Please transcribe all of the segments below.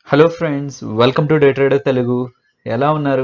hello friends welcome to day trader Telugu ఎలా ఉన్నారు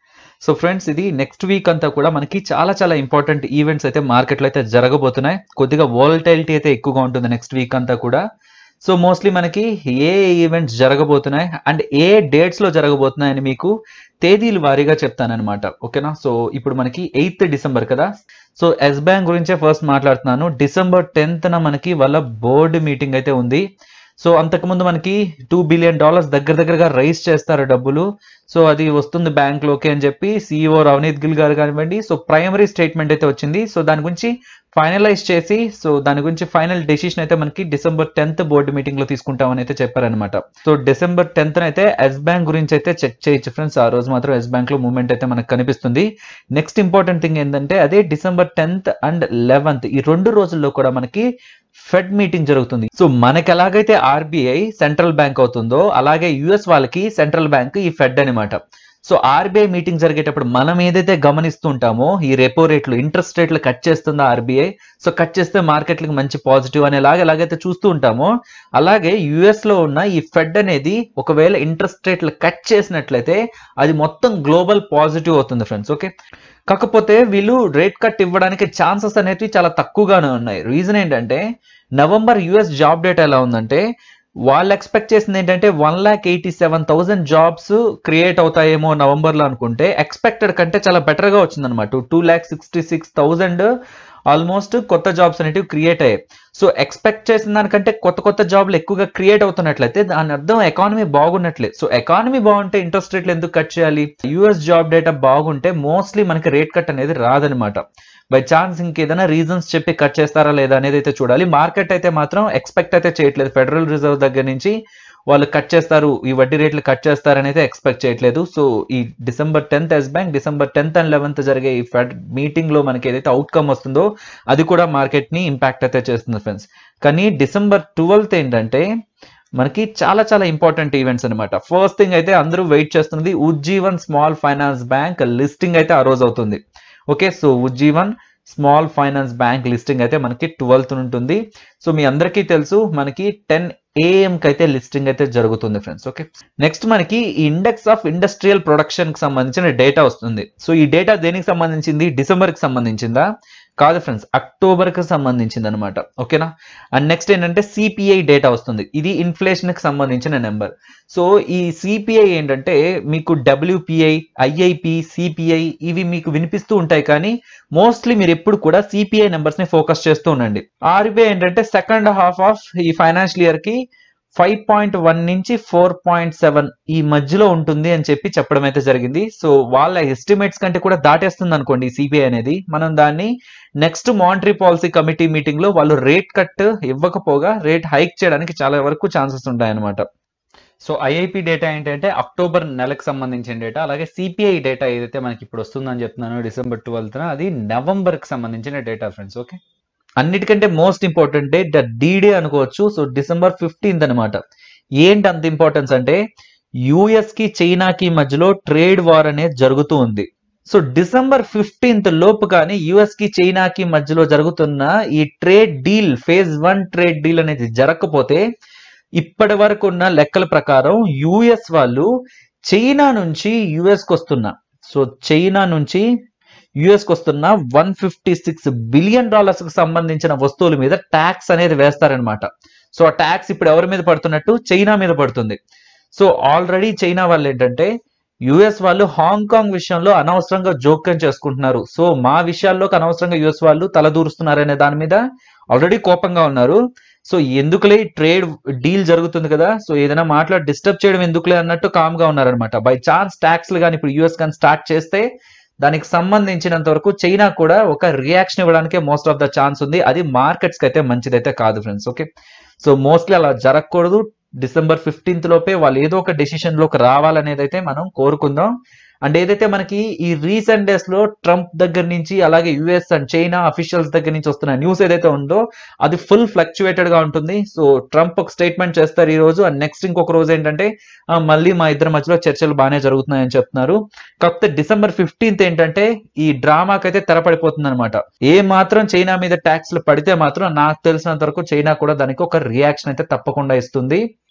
so friends ఇది నెక్స్ట్ వీక్ అంతా కూడా మనకి చాలా చాలా ఇంపార్టెంట్ ఈవెంట్స్ అయితే మార్కెట్లో అయితే జరగబోతున్నాయి కొద్దిగా వాలటైలిటీ అయితే ఎక్కువగా ఉంటుంది నెక్స్ట్ వీక్ అంతా కూడా సో మోస్ట్లీ మనకి ఏ ఈవెంట్స్ జరగబోతున్నాయి అండ్ ఏ డేట్స్ లో జరగబోతున్నాయని మీకు తేదీలు వారీగా చెప్తానన్నమాట ఓకేనా సో ఇప్పుడు మనకి ఎయిత్ డిసెంబర్ కదా సో ఎస్ బ్యాంక్ గురించే ఫస్ట్ మాట్లాడుతున్నాను డిసెంబర్ టెన్త్న మనకి వాళ్ళ బోర్డు మీటింగ్ అయితే ఉంది సో అంతకుముందు మనకి టూ బిలియన్ డాలర్స్ దగ్గర దగ్గరగా రైజ్ చేస్తారు డబ్బులు సో అది వస్తుంది బ్యాంక్ లోకి అని చెప్పి సిఇఓ రవనీత్ గిల్ గారు కానివ్వండి సో ప్రైమరీ స్టేట్మెంట్ అయితే వచ్చింది సో దాని గురించి ఫైనలైజ్ చేసి సో దాని గురించి ఫైనల్ డెసిషన్ అయితే మనకి డిసెంబర్ టెన్త్ బోర్డు మీటింగ్ లో తీసుకుంటామని అయితే చెప్పారనమాట సో డిసెంబర్ టెన్త్ అయితే ఎస్ బ్యాంక్ గురించి అయితే చెక్ చేయొచ్చు ఫ్రెండ్స్ ఆ రోజు మాత్రం ఎస్ బ్యాంక్ లో మూవ్మెంట్ అయితే మనకు కనిపిస్తుంది నెక్స్ట్ ఇంపార్టెంట్ థింగ్ ఏంటంటే అదే డిసెంబర్ టెన్త్ అండ్ లెవెన్త్ ఈ రెండు రోజుల్లో కూడా మనకి ఫెడ్ మీటింగ్ జరుగుతుంది సో మనకి ఎలాగైతే ఆర్బీఐ సెంట్రల్ బ్యాంక్ అవుతుందో అలాగే యుఎస్ వాళ్ళకి సెంట్రల్ బ్యాంక్ ఈ ఫెడ్ అనమాట సో ఆర్బీఐ మీటింగ్ జరిగేటప్పుడు మనం ఏదైతే గమనిస్తూ ఉంటామో ఈ రెపో రేట్లు ఇంట్రెస్ట్ రేట్లు కట్ చేస్తుందో ఆర్బీఐ సో కట్ చేస్తే మార్కెట్లకు మంచి పాజిటివ్ అనేలాగా ఎలాగైతే చూస్తూ ఉంటామో అలాగే యుఎస్ లో ఉన్న ఈ ఫెడ్ అనేది ఒకవేళ ఇంట్రెస్ట్ రేట్లు కట్ చేసినట్లయితే అది మొత్తం గ్లోబల్ పాజిటివ్ అవుతుంది ఫ్రెండ్స్ ఓకే కాకపోతే వీళ్ళు రేట్ కట్ ఇవ్వడానికి ఛాన్సెస్ అనేవి చాలా తక్కువగానే ఉన్నాయి రీజన్ ఏంటంటే నవంబర్ యుఎస్ జాబ్ డేటా ఎలా ఉందంటే వాళ్ళు ఎక్స్పెక్ట్ చేసింది ఏంటంటే one lakh eighty seven thousand jobs create అవుతాయేమో నవంబర్లో అనుకుంటే ఎక్స్పెక్టెడ్ కంటే చాలా బెటర్గా వచ్చిందనమాట two lakh sixty six thousand almost కొత్త జాబ్స్ అనేటివి క్రియేట్ అయ్యాయి సో ఎక్స్పెక్ట్ చేసిన దానికంటే కొత్త కొత్త జాబ్లు ఎక్కువగా క్రియేట్ అవుతున్నట్లయితే దాని అర్థం ఎకానమీ బాగున్నట్లే సో ఎకానమీ బాగుంటే ఇంట్రెస్ట్ రేట్లు ఎందుకు కట్ చేయాలి యూఎస్ జాబ్ డేటా బాగుంటే మోస్ట్లీ మనకి రేట్ కట్ అనేది రాదనమాట బై ఛాన్స్ ఇంకేదైనా రీజన్స్ చెప్పి కట్ చేస్తారా లేదా అనేది అయితే చూడాలి మార్కెట్ అయితే మాత్రం ఎక్స్పెక్ట్ అయితే చేయట్లేదు ఫెడరల్ రిజర్వ్ దగ్గర నుంచి వాళ్ళు కట్ చేస్తారు ఈ వడ్డీ రేట్లు కట్ చేస్తారని అయితే ఎక్స్పెక్ట్ చేయట్లేదు సో ఈ December tenth Yes Bank December tenth and eleventh జరిగే ఈ ఫెడ్ మీటింగ్ లో మనకి ఏదైతే అవుట్కమ్ వస్తుందో అది కూడా మార్కెట్ ని ఇంపాక్ట్ అయితే చేస్తుంది ఫ్రెండ్స్ కానీ డిసెంబర్ ట్వెల్త్ ఏంటంటే మనకి చాలా చాలా ఇంపార్టెంట్ ఈవెంట్స్ అనమాట ఫస్ట్ థింగ్ అయితే అందరూ వెయిట్ చేస్తున్నది Ujjivan small finance bank listing అయితే ఆ రోజు అవుతుంది okay so Ujjivan small finance bank listing అయితే మనకి ట్వెల్త్ ఉంటుంది సో మీ అందరికీ తెలుసు మనకి టెన్ ఏఎం కి అయితే లిస్టింగ్ అయితే జరుగుతుంది ఫ్రెండ్స్ ఓకే నెక్స్ట్ మనకి ఈ ఇండెక్స్ ఆఫ్ ఇండస్ట్రియల్ ప్రొడక్షన్ కి సంబంధించిన డేటా వస్తుంది సో ఈ డేటా దేనికి సంబంధించింది డిసెంబర్ కి సంబంధించిందా కాదు ఫ్రెండ్స్ అక్టోబర్ కి సంబంధించింది అనమాట ఓకేనా అండ్ నెక్స్ట్ ఏంటంటే సిపిఐ డేటా వస్తుంది ఇది ఇన్ఫ్లేషన్ కి సంబంధించిన నెంబర్ సో ఈ సిపిఐ ఏంటంటే మీకు డబ్ల్యూపిఐ ఐఐపి సిపిఐ ఇవి మీకు వినిపిస్తూ ఉంటాయి కానీ మోస్ట్లీ మీరు ఎప్పుడు కూడా సిపిఐ నెంబర్స్ ని ఫోకస్ చేస్తూ ఉండండి ఆర్బీఐ ఏంటంటే సెకండ్ హాఫ్ ఆఫ్ ఈ ఫైనాన్షియల్ ఇయర్ కి ఫైవ్ పాయింట్ వన్ నుంచి ఫోర్ పాయింట్ సెవెన్ ఈ మధ్యలో ఉంటుంది అని చెప్పి చెప్పడం అయితే జరిగింది సో వాళ్ళ ఎస్టిమేట్స్ కంటే కూడా దాటేస్తుంది అనుకోండి సిబిఐ అనేది మనం దాన్ని next monetary policy committee meeting లో వాళ్ళు రేట్ కట్ ఇవ్వకపోగా రేట్ హైక్ చేయడానికి చాలా వరకు ఛాన్సెస్ ఉంటాయి అనమాట సో ఐఐపి డేటా ఏంటంటే అక్టోబర్ నెలకు సంబంధించిన డేటా అలాగే సిపిఐ డేటా ఏదైతే మనకి ఇప్పుడు వస్తుందని చెప్తున్నాను డిసెంబర్ ట్వెల్త్ అది నవంబర్ కి సంబంధించిన డేటా ఫ్రెండ్స్ ఓకే అన్నిటికంటే మోస్ట్ ఇంపార్టెంట్ డేట్ డీడే అనుకోవచ్చు సో డిసెంబర్ ఫిఫ్టీన్త్ అనమాట ఏంటి అంత ఇంపార్టెన్స్ అంటే యుఎస్ కి చైనాకి మధ్యలో ట్రేడ్ వార్ అనేది జరుగుతూ ఉంది సో డిసెంబర్ ఫిఫ్టీన్త్ లోపు కానీ యుఎస్ కి చైనాకి మధ్యలో జరుగుతున్న ఈ trade deal phase one trade deal అనేది జరగకపోతే ఇప్పటి వరకు ఉన్న లెక్కల ప్రకారం యుఎస్ వాళ్ళు చైనా నుంచి యుఎస్ కి వస్తున్న సో చైనా నుంచి యుఎస్ కి వస్తున్న one fifty six billion dollars కి సంబంధించిన వస్తువుల మీద ట్యాక్స్ అనేది వేస్తారనమాట సో ఆ ట్యాక్స్ ఇప్పుడు ఎవరి మీద పడుతున్నట్టు చైనా మీద పడుతుంది సో ఆల్రెడీ చైనా వాళ్ళు ఏంటంటే యుఎస్ వాళ్ళు హాంకాంగ్ విషయంలో అనవసరంగా జోక్యం చేసుకుంటున్నారు సో మా విషయాల్లోకి అనవసరంగా యుఎస్ వాళ్ళు తలదూరుస్తున్నారు అనే దాని మీద ఆల్రెడీ కోపంగా ఉన్నారు సో ఎందుకులే ట్రేడ్ డీల్ జరుగుతుంది కదా సో ఏదైనా మాట్లాడి డిస్టర్బ్ చేయడం ఎందుకులే అన్నట్టు కామ్ గా ఉన్నారనమాట బై ఛాన్స్ ట్యాక్స్లు కానీ ఇప్పుడు యుఎస్ కానీ స్టార్ట్ చేస్తే దానికి సంబంధించినంత వరకు చైనా కూడా ఒక రియాక్షన్ ఇవ్వడానికి మోస్ట్ ఆఫ్ ద ఛాన్స్ ఉంది అది మార్కెట్స్ కి అయితే మంచిదైతే కాదు ఫ్రెండ్స్ ఓకే సో మోస్ట్లీ అలా జరగకూడదు డిసెంబర్ ఫిఫ్టీన్త్ లోపే వాళ్ళు ఏదో ఒక డెసిషన్ లోకి రావాలనేది అయితే మనం కోరుకుందాం అండ్ ఏదైతే మనకి ఈ రీసెంట్ డేస్ లో ట్రంప్ దగ్గర నుంచి అలాగే యుఎస్ అండ్ చైనా అఫీషియల్స్ దగ్గర నుంచి వస్తున్న న్యూస్ ఏదైతే ఉందో అది ఫుల్ ఫ్లక్చువేటెడ్ గా ఉంటుంది సో ట్రంప్ ఒక స్టేట్మెంట్ చేస్తారు ఈ రోజు అండ్ నెక్స్ట్ ఇంకొక రోజు ఏంటంటే ఆ, మళ్ళీ మా ఇద్దరి మధ్యలో చర్చలు బాగానే జరుగుతున్నాయని చెప్తున్నారు కాకపోతే డిసెంబర్ ఫిఫ్టీన్త్ ఏంటంటే ఈ డ్రామాకైతే తెరపడిపోతుంది అనమాట ఏ మాత్రం చైనా మీద ట్యాక్స్లు పడితే మాత్రం నాకు తెలిసినంత వరకు చైనా కూడా దానికి ఒక రియాక్షన్ అయితే తప్పకుండా ఇస్తుంది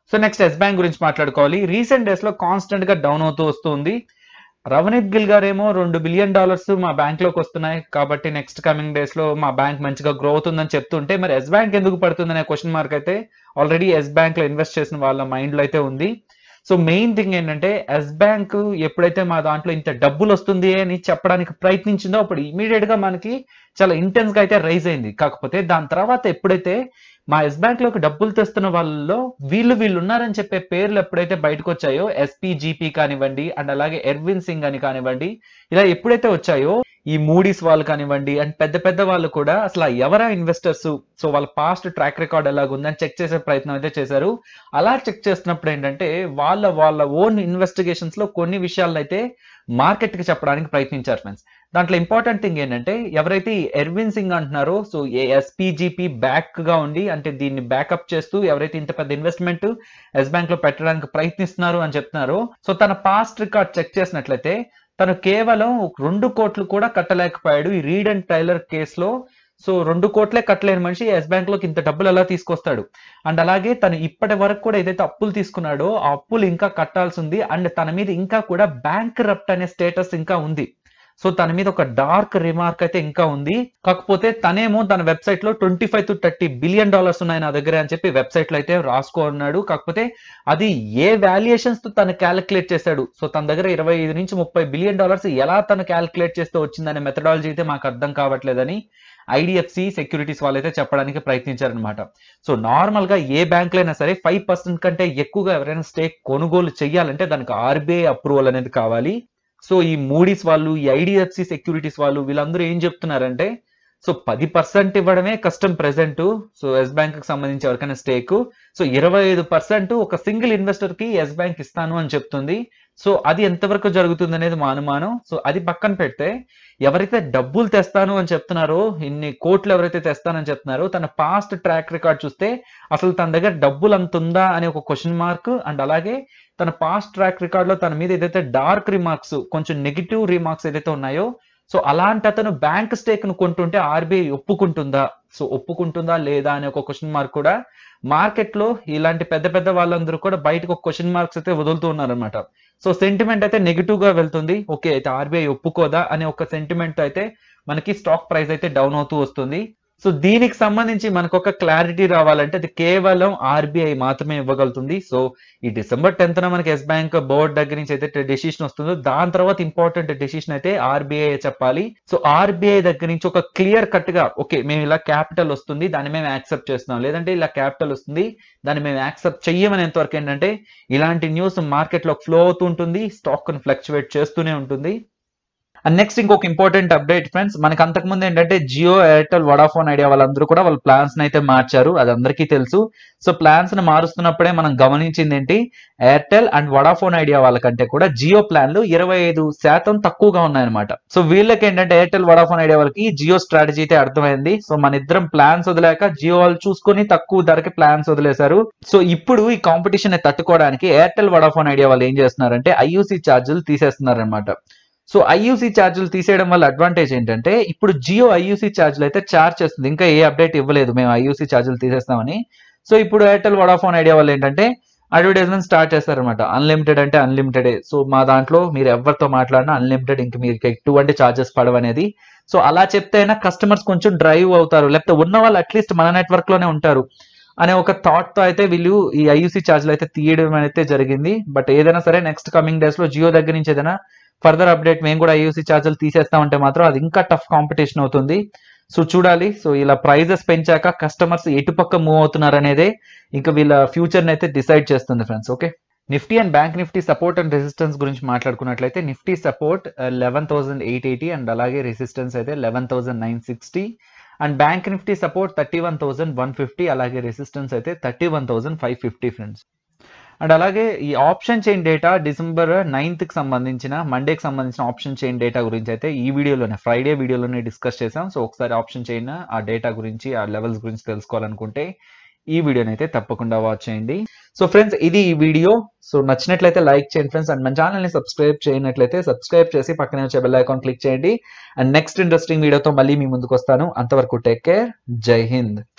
సో నెక్స్ట్ ఎస్ బ్యాంక్ గురించి మాట్లాడుకోవాలి రీసెంట్ డేస్ లో కాన్స్టెంట్ గా డౌన్ అవుతూ వస్తుంది రవనీత్ గిల్ గారేమో రెండు బిలియన్ డాలర్స్ మా బ్యాంక్ లోకి వస్తున్నాయి కాబట్టి నెక్స్ట్ కమింగ్ డేస్ లో మా బ్యాంక్ మంచిగా గ్రో అవుతుందని చెప్తుంటే మరి ఎస్ బ్యాంక్ ఎందుకు పడుతుందనే క్వశ్చన్ మార్క్ అయితే ఆల్రెడీ ఎస్ బ్యాంక్ లో ఇన్వెస్ట్ చేసిన వాళ్ళ మైండ్ లో అయితే ఉంది సో మెయిన్ థింగ్ ఏంటంటే ఎస్ బ్యాంక్ ఎప్పుడైతే మా దాంట్లో ఇంత డబ్బులు వస్తుంది అని చెప్పడానికి ప్రయత్నించిందో అప్పుడు ఇమీడియట్ గా మనకి చాలా ఇంటెన్స్ గా అయితే రైజ్ అయింది కాకపోతే దాని తర్వాత ఎప్పుడైతే మా ఎస్ బ్యాంక్ లోకి డబ్బులు తెస్తున్న వాళ్ళలో వీళ్ళు వీళ్ళు ఉన్నారని చెప్పే పేర్లు ఎప్పుడైతే బయటకు వచ్చాయో ఎస్పీజీపీ కానివ్వండి అండ్ అలాగే ఎర్విన్ సింగ్ అని కానివ్వండి ఇలా ఎప్పుడైతే వచ్చాయో ఈ మూడీస్ వాళ్ళు కానివ్వండి అండ్ పెద్ద పెద్ద వాళ్ళు కూడా అసలు ఎవరా ఇన్వెస్టర్స్ సో వాళ్ళ పాస్ట్ ట్రాక్ రికార్డ్ ఎలాగుందని చెక్ చేసే ప్రయత్నం అయితే చేశారు అలా చెక్ చేస్తున్నప్పుడు ఏంటంటే వాళ్ళ వాళ్ళ ఓన్ ఇన్వెస్టిగేషన్స్ లో కొన్ని విషయాలను అయితే మార్కెట్ కి చెప్పడానికి ప్రయత్నించారు ఫ్రెండ్స్ దాంట్లో ఇంపార్టెంట్ థింగ్ ఏంటంటే ఎవరైతే ఈ ఎర్విన్ సింగ్ అంటున్నారో సో ఏ ఎస్పీజీపీ బ్యాక్ గా ఉండి అంటే దీన్ని బ్యాకప్ చేస్తూ ఎవరైతే ఇంత పెద్ద ఇన్వెస్ట్మెంట్ ఎస్ బ్యాంక్ లో పెట్టడానికి ప్రయత్నిస్తున్నారు అని చెప్తున్నారో సో తన పాస్ట్ రికార్డ్ చెక్ చేసినట్లయితే తను కేవలం రెండు కోట్లు కూడా కట్టలేకపోయాడు ఈ రీడ్ అండ్ టైలర్ కేసులో సో రెండు కోట్లే కట్టలేని మనిషి ఎస్ బ్యాంక్ లోకి ఇంత డబ్బులు ఎలా తీసుకొస్తాడు అండ్ అలాగే తను ఇప్పటి వరకు కూడా ఏదైతే అప్పులు తీసుకున్నాడో ఆ అప్పులు ఇంకా కట్టాల్సి ఉంది అండ్ తన మీద ఇంకా కూడా బ్యాంక్ రప్ట్ అనే స్టేటస్ ఇంకా ఉంది సో తన మీద ఒక డార్క్ రిమార్క్ అయితే ఇంకా ఉంది కాకపోతే తనేమో తన వెబ్సైట్ లో twenty five to thirty billion dollars ఉన్నాయి నా దగ్గర అని చెప్పి వెబ్సైట్ లో అయితే రాసుకోన్నాడు కాకపోతే అది ఏ వాల్యుయేషన్స్ తో తను క్యాలిక్యులేట్ చేశాడు సో తన దగ్గర ఇరవై ఐదు నుంచి ముప్పై బిలియన్ డాలర్స్ ఎలా తను క్యాలిక్యులేట్ చేస్తూ వచ్చిందనే మెథడాలజీ అయితే మాకు అర్థం కావట్లేదని ఐడిఎఫ్సి సెక్యూరిటీస్ వాళ్ళైతే చెప్పడానికి ప్రయత్నించారనమాట సో నార్మల్ గా ఏ బ్యాంక్ అయినా సరే ఫైవ్ పర్సెంట్ కంటే ఎక్కువగా ఎవరైనా స్టేక్ కొనుగోలు చేయాలంటే దానికి ఆర్బీఐ అప్రూవల్ అనేది కావాలి సో ఈ మూడీస్ వాళ్ళు ఈ ఐడిఎఫ్సి సెక్యూరిటీస్ వాళ్ళు వీళ్ళందరూ ఏం చెప్తున్నారంటే సో పది పర్సెంట్ ఇవ్వడమే కష్టం ప్రెసెంట్ సో ఎస్ బ్యాంక్ కి సంబంధించి ఎవరికైనా స్టేక్ సో ఇరవై ఐదు పర్సెంట్ ఒక సింగిల్ ఇన్వెస్టర్ కి ఎస్ బ్యాంక్ ఇస్తాను అని చెప్తుంది సో అది ఎంతవరకు జరుగుతుంది అనేది మా అనుమానం సో అది పక్కన పెడితే ఎవరైతే డబ్బులు తెస్తాను అని చెప్తున్నారో ఇన్ని కోట్లు ఎవరైతే తెస్తానని చెప్తున్నారో తన పాస్ట్ ట్రాక్ రికార్డ్ చూస్తే అసలు తన దగ్గర డబ్బులు అంత ఉందా అనే ఒక క్వశ్చన్ మార్క్ అండ్ అలాగే తన పాస్ట్ ట్రాక్ రికార్డ్ లో తన మీద ఏదైతే డార్క్ రిమార్క్స్ కొంచెం నెగిటివ్ రిమార్క్స్ ఏదైతే ఉన్నాయో సో అలాంటి అతను బ్యాంక్ స్టేక్ ను కొంటుంటే ఆర్బీఐ ఒప్పుకుంటుందా సో ఒప్పుకుంటుందా లేదా అనే ఒక క్వశ్చన్ మార్క్ కూడా మార్కెట్ లో ఇలాంటి పెద్ద పెద్ద వాళ్ళందరూ కూడా బయటకు ఒక క్వశ్చన్ మార్క్స్ అయితే వదులుతూ ఉన్నారనమాట సో సెంటిమెంట్ అయితే నెగిటివ్ గా వెళ్తుంది ఓకే అయితే ఆర్బీఐ ఒప్పుకోదా అనే ఒక సెంటిమెంట్ అయితే మనకి స్టాక్ ప్రైస్ అయితే డౌన్ అవుతూ వస్తుంది సో దీనికి సంబంధించి మనకు ఒక క్లారిటీ రావాలంటే అది కేవలం ఆర్బీఐ మాత్రమే ఇవ్వగలుగుతుంది సో ఈ డిసెంబర్ టెన్త్ మనకి ఎస్ బ్యాంక్ బోర్డ్ దగ్గర నుంచి అయితే డెసిషన్ వస్తుందో దాని తర్వాత ఇంపార్టెంట్ డెసిషన్ అయితే ఆర్బీఐ చెప్పాలి సో ఆర్బీఐ దగ్గర నుంచి ఒక క్లియర్ కట్ గా ఓకే మేము ఇలా క్యాపిటల్ వస్తుంది దాన్ని మేము యాక్సెప్ట్ చేస్తున్నాం లేదంటే ఇలా క్యాపిటల్ వస్తుంది దాన్ని మేము యాక్సెప్ట్ చెయ్యమనేంత వరకు ఏంటంటే ఇలాంటి న్యూస్ మార్కెట్ లో ఫ్లో అవుతుంటుంది స్టాక్ ఫ్లక్చువేట్ చేస్తూనే ఉంటుంది అండ్ నెక్స్ట్ ఇంకొక ఇంపార్టెంట్ అప్డేట్ ఫ్రెండ్స్ మనకి అంతకుముందు ఏంటంటే జియో ఎయిర్టెల్ వడాఫోన్ ఐడియా వాళ్ళందరూ కూడా వాళ్ళ ప్లాన్స్ అయితే మార్చారు అది అందరికీ తెలుసు సో ప్లాన్స్ ని మారుస్తున్నప్పుడే మనం గమనించింది ఏంటి ఎయిర్టెల్ అండ్ వడాఫోన్ ఐడియా వాళ్ళకంటే కూడా జియో ప్లాన్లు ఇరవై ఐదు శాతం తక్కువగా ఉన్నాయన్నమాట సో వీళ్ళకి ఏంటంటే ఎయిర్టెల్ వడాఫోన్ ఐడియా వాళ్ళకి జియో స్ట్రాటజీ అయితే అర్థమైంది సో మన ఇద్దరం ప్లాన్స్ వదిలేక జియో వాళ్ళు చూసుకొని తక్కువ ధరకి ప్లాన్స్ వదిలేశారు సో ఇప్పుడు ఈ కాంపిటీషన్ తట్టుకోవడానికి ఎయిర్టెల్ వడాఫోన్ ఐడియా వాళ్ళు ఏం చేస్తున్నారంటే ఐయూసీ ఛార్జీలు తీసేస్తున్నారనమాట సో ఐయూసీ ఛార్జీలు తీసేయడం వల్ల అడ్వాంటేజ్ ఏంటంటే ఇప్పుడు జియో ఐయూసీ ఛార్జీలు అయితే ఛార్జ్ చేస్తుంది ఇంకా ఏ అప్డేట్ ఇవ్వలేదు మేము ఐయూసీ ఛార్జీలు తీసేస్తామని సో ఇప్పుడు ఎయిర్టెల్ వడాఫోన్ ఐడియా వాళ్ళు ఏంటంటే అడ్వర్టైజ్మెంట్ స్టార్ట్ చేస్తారనమాట అన్లిమిటెడ్ అంటే అన్లిమిటెడ్ సో మా దాంట్లో మీరు ఎవరితో మాట్లాడినా అన్లిమిటెడ్ ఇంక మీకు ఎటువంటి ఛార్జెస్ పడవనేది సో అలా చెప్తే అయినా కస్టమర్స్ కొంచెం డ్రైవ్ అవుతారు లేకపోతే ఉన్న వాళ్ళు అట్లీస్ట్ మన నెట్వర్క్ లోనే ఉంటారు అనే ఒక థాట్ తో అయితే వీళ్ళు ఈ ఐయూసీ ఛార్జ్లు అయితే తీయడం అయితే జరిగింది బట్ ఏదైనా సరే నెక్స్ట్ కమింగ్ డేస్ లో జియో దగ్గర నుంచి ఏదైనా ఫర్దర్ అప్డేట్ మేము కూడా ఐయూసీ ఛార్జీలు తీసేస్తామంటే మాత్రం అది ఇంకా టఫ్ కాంపిటీషన్ అవుతుంది సో చూడాలి సో ఇలా ప్రైజెస్ పెంచాక కస్టమర్స్ ఎటుపక్క మూవ్ అవుతున్నారు అనేదే ఇంకా వీళ్ళ ఫ్యూచర్ అయితే డిసైడ్ చేస్తుంది friends okay Nifty and Bank Nifty support and resistance గురించి మాట్లాడుకున్నట్లయితే Nifty support eleven thousand eight eighty and అలాగే రెసిస్టెన్స్ అయితే eleven thousand nine sixty and Bank Nifty support thirty one thousand one fifty అలాగే resistance అయితే thirty one thousand five fifty friends and అలాగే ఈ option chain data December ninth కి సంబంధించిన మండేకి సంబంధించిన option chain data గురించి అయితే ఈ వీడియోలోనే ఫ్రైడే వీడియోలోనే డిస్కస్ చేసాం సో ఒకసారి ఆప్షన్ చైన్ ఆ డేటా గురించి ఆ లెవెల్స్ గురించి తెలుసుకోవాలనుకుంటే ఈ వీడియోని అయితే తప్పకుండా వాచ్ చేయండి సో ఫ్రెండ్స్ ఇది ఈ వీడియో సో నచ్చినట్లయితే లైక్ చేయండి ఫ్రెండ్స్ అండ్ మన ఛానల్ ని సబ్స్క్రైబ్ చేయనట్లయితే సబ్స్క్రైబ్ చేసి పక్కనే వచ్చే బెల్ ఐకాన్ క్లిక్ చేయండి అండ్ నెక్స్ట్ ఇంట్రెస్టింగ్ వీడియోతో మళ్ళీ మీ ముందుకు వస్తాను అంతవరకు టేక్ కేర్ జై హింద్